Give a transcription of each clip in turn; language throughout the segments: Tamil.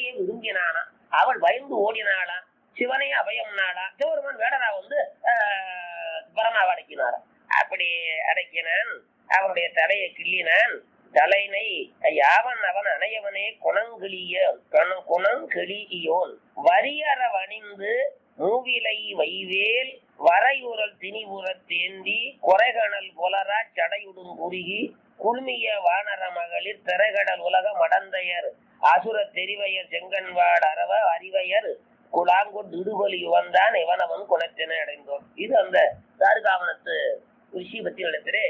சிவனையே விரும்பினானா அவள் பயந்து ஓடினாளா சிவனே அபயம் நாளா சிவருமன் வேடரா வந்து ஆஹ், பரமாவை அடக்கினாரா அப்படி அடக்கினான் அவனுடைய தலையை கிள்ளினான் தலைனை யாவன் அவன் அணையவனே குணங்கிளிய கண- குணங்கிளியோன் வரியற வணிந்து மூவிலை வைவேல் வரையுறல் திணிவுறத் தேந்தி குறைகணல் புலரா சடையுடும் குறுகி குழுமிய வானர மகளிர் திரைகடல் உலக மடந்தையர் அசுர தெரிவையர் செங்கன்வாடு அரவ அறிவையர் குலாங்கொண்டு இடுபலி வந்தான் இவனவன் குணத்தினை அடைந்தோம் இது அந்த தாருகாவனத்து ரிஷி பத்தி நடத்திலே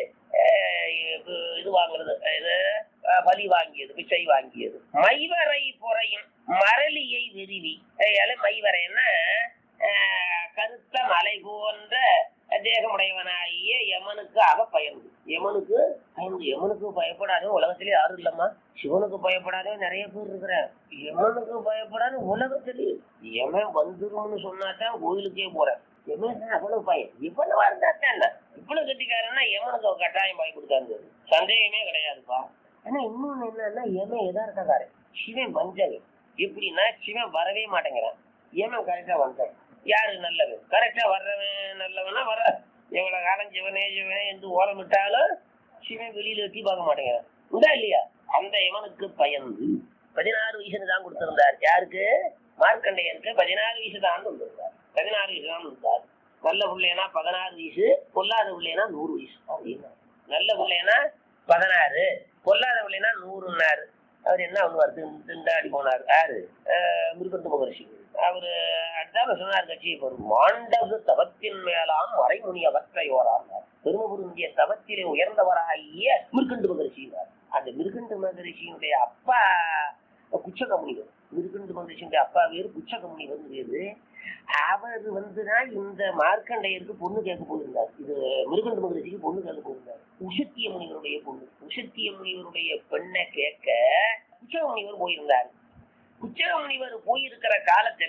இது வாங்குறது இது அஹ், பலி வாங்கியது பிச்சை வாங்கியது மைவரை புறையும் மரளியை விரிவி அஹ், மைவரைன்னா அஹ், கருத்த மலை போன்ற தேகமுடையவனாகிய யமனுக்கு அவ பயந்து யமனுக்கு பயந்து யமனுக்கு பயப்படாத உலகத்திலே யாரும் இல்லம்மா சிவனுக்கு பயப்படாத நிறைய பேர் இருக்கிறேன் யமனுக்கு பயப்படாத உலகத்திலே யமன் வந்துரும்னு சொன்னாதான் கோயிலுக்கே போறேன் யமன் தான் அவ்வளவு பயம் இவ்வளவு இருந்தா தான் இவ்வளவு கட்டிக்காரன்னா யமனுக்கு அவ கட்டாயம் பயம் கொடுத்தாரு சந்தேகமே கிடையாதுப்பா ஆனா இன்னொன்னு என்னன்னா யமன் எதார்த்தக்காரன் சிவன் வஞ்சகன் எப்படின்னா சிவன் வரவே மாட்டேங்கிறான் யமன் கரெக்டா வந்தான் யாரு நல்லவன் கரெக்டா வர்றவன் நல்லவனா வர எவ்வளவு காலம் சிவனே சிவனே என்று ஓலமிட்டாலும் சிவன் வெளியில எட்டி பார்க்க மாட்டேங்கிறான் உண்டா இல்லையா அந்த யமனுக்கு பயந்து பதினாறு வயசுன்னு தான் கொடுத்திருந்தார் யாருக்கு மார்க்கண்டையனுக்கு பதினாறு வயசு தான் கொடுத்திருந்தார் பதினாறு வயசு தான் கொடுத்தார் நல்ல பிள்ளைனா பதினாறு வயசு பொல்லாத பிள்ளைனா நூறு வயசு அப்படின்னா நல்ல பிள்ளைனா பதினாறு பொல்லாத பிள்ளைனா நூறுன்னாரு அவர் என்ன பண்ணுவார் திண்- திண்டாடி போனார் யாரு ஆஹ் மிருகண்டு மகர்ஷி அவரு அதான் சொன்னார் கட்சி ஒரு மாண்டகு தவத்தின் மேலாம் மறைமுனி அவற்றையோராம் பெருமை புரிந்திய தவத்திலே உயர்ந்தவராகிய மிருகண்டு மகரிஷிங்கிறார் அந்த மிருகண்டு மகரிஷியினுடைய அப்பா குச்சக முனிவர் மிருகண்டு மகரிஷியுடைய அப்பா வேறு குச்சக முனிவர் வேறு அவர் வந்துதான் இந்த மார்க்கண்டையருக்கு பொண்ணு கேட்க போயிருந்தார் இது மிருகண்டு மகரிஷிக்கு பொண்ணு கேட்க போயிருந்தார் உஷத்திய முனிவருடைய பொண்ணு உஷத்திய முனிவருடைய பெண்ணை கேட்க குச்சக முனிவர் போயிருந்தார் குச்சக முனிவர் போயிருக்கிற காலத்துல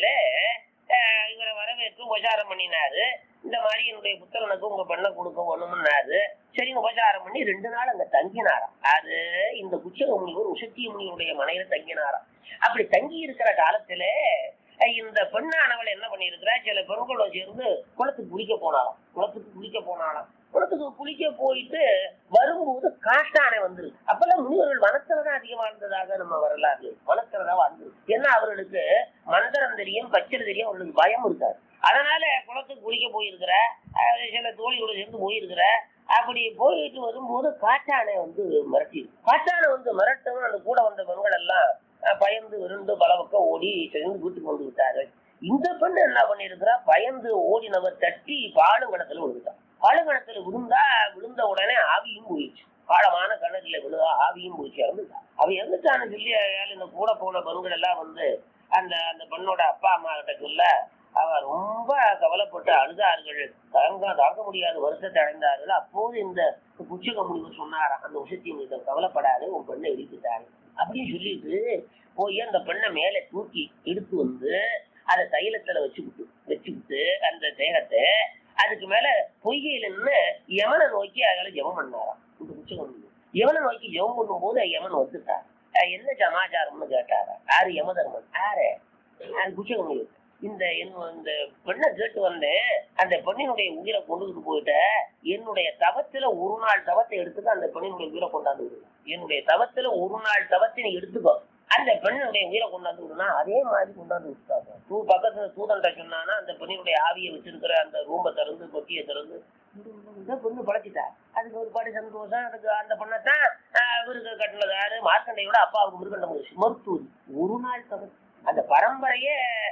அஹ், இவரை வரவேற்று உபசாரம் பண்ணினாரு இந்த மாதிரி என்னுடைய புத்திரனுக்கு உங்க பெண்ணை கொடுக்க ஒண்ணும்னாரு சரி உபசாரம் பண்ணி ரெண்டு நாள் அங்க தங்கினாராம் அது இந்த குச்சக முனிவர் உஷத்திய முனிவருடைய மனையில தங்கினாராம் அப்படி தங்கி இருக்கிற காலத்துல அஹ், இந்த பெண்ணானவள் என்ன பண்ணியிருக்கிறா சில பெண்களோட சேர்ந்து குளத்துக்கு குளிக்க போனாலாம் குளத்துக்கு குளிக்க போனாலாம் குளத்துக்கு குளிக்க போயிட்டு வரும்போது காட்டானை வந்துருக்கு அப்பெல்லாம் முனிவர்கள் வனத்துலதான் அதிகமா இருந்ததாக நம்ம வரலாறு வனத்துலதான் வந்து ஏன்னா அவர்களுக்கு மந்திரம் தெரியும் பச்சல் தெரியும் அவர்களுக்கு பயம் இருக்காது அதனால குளத்துக்கு குளிக்க போயிருக்கிற அஹ் சில தோழியோட சேர்ந்து போயிருக்கிற அப்படி போயிட்டு வரும்போது காட்டானை வந்து மிரட்டி காட்டானை வந்து மிரட்டவும் அந்த கூட வந்த பெண்கள் எல்லாம் அஹ், பயந்து விருண்டு பல பக்கம் ஓடி சேர்ந்து வீட்டுக்கு வந்து விட்டார்கள் இந்த பெண் என்ன பண்ணிருக்கிறா பயந்து ஓடினவர் தட்டி பாலுங்கடத்துல விழுந்துட்டான் பாலுங்கடத்துல விழுந்தா விழுந்த உடனே ஆவியும் போயிடுச்சு ஆழமான கணக்குல விழுதா ஆவியும் போயிடுச்சு இறந்துட்டா அவ இறந்துட்டான்னு சொல்லி அயாள் இந்த கூட போன பெண்கள் எல்லாம் வந்து அந்த அந்த பெண்ணோட அப்பா அம்மா கிட்ட சொல்ல அவ ரொம்ப கவலைப்பட்டு அழுதார்கள் தாங்க தாங்க முடியாத வருத்தத்தை அடைந்தார்கள் அப்போது இந்த புச்சக முடிவு சொன்னாராம் அந்த விஷயத்தை நீங்க கவலைப்படாது உன் பெண்ணை இடித்துட்டாங்க அப்படின்னு சொல்லிட்டு போய் அந்த பெண்ணை மேலே தூக்கி எடுத்து வந்து அதை தைலத்துல வச்சுக்கிட்டு வச்சுக்கிட்டு அந்த தேகத்தை அதுக்கு மேல பொய்கையில நின்று யமனை நோக்கி அதில் ஜெபம் பண்ணாராம் இந்த புச்சக முடிவு யமனை நோக்கி ஜெபம் பண்ணும்போது யமன் வந்துட்டார் அஹ் என்ன சமாச்சாரம்னு கேட்டாரா யாரு யமதர்மன் யாரு யாரு புச்சக முடிவு இந்த என்ன- இந்த பெண்ணை கேட்டு வந்தேன் அந்த பெண்ணினுடைய உயிரை கொண்டுகிட்டு போயிட்ட என்னுடைய தவத்துல ஒரு நாள் தவத்தை எடுத்துக்க அந்த பெண்ணினுடைய உயிரை கொண்டாந்து விடு என்னுடைய தவத்துல ஒரு நாள் தவத்தை நீ எடுத்துக்கோ அந்த பெண்ணுடைய உயிரை கொண்டாந்து விடுனா அதே மாதிரி கொண்டாந்து விட்டாங்க தூ பக்கத்துல தூதன்ட்ட சொன்னானா அந்த பெண்ணினுடைய ஆவியை வச்சிருக்கிற அந்த ரூமை திறந்து பொட்டியை திறந்து இந்த பொண்ணு படைச்சிட்டா அதுக்கு ஒரு பாடி சந்தோஷம் அதுக்கு அந்த பொண்ணத்தான் இவருக்கு கட்டினது யாரு மார்க்கண்டையோட அப்பாவுக்கு மிருகண்ட முயற்சி மருத்துவம் ஒரு நாள் தவறு அந்த பரம்பரையே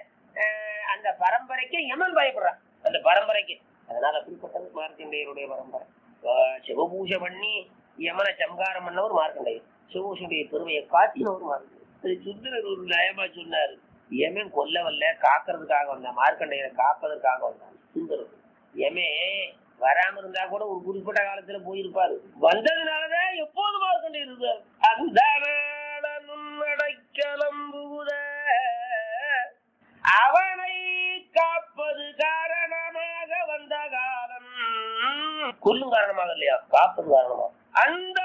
அஹ், அந்த பரம்பரைக்கு யமன் பயப்படுறான் அந்த பரம்பரைக்கு அதனால அப்படிப்பட்டது மார்க்கண்டையருடைய பரம்பரை அஹ், சிவபூஜை பண்ணி யமனை சம்காரம் பண்ணவர் மார்க்கண்டையர் சிவபூஷனுடைய பெருமையை காட்டினவர் மார்க்கண்டையர் அது சுந்தரர் ஒரு நயமா சொன்னாரு யமன் கொல்ல வரல காக்கிறதுக்காக வந்தான் மார்க்கண்டையரை காப்பதற்காக வந்தான் சுந்தரர் யமே வராம இருந்தா கூட ஒரு குறிப்பிட்ட காலத்துல போயிருப்பாரு வந்ததுனாலதான் எப்போது மார்க்கண்டையர் இருக்கார் அந்த நுண்ணடைக்கலம் புகுத அவனை காப்பது காரணமாக வந்த காலம் கொல்லும் காரணமாக இல்லையா காப்பது காரணமாக அந்த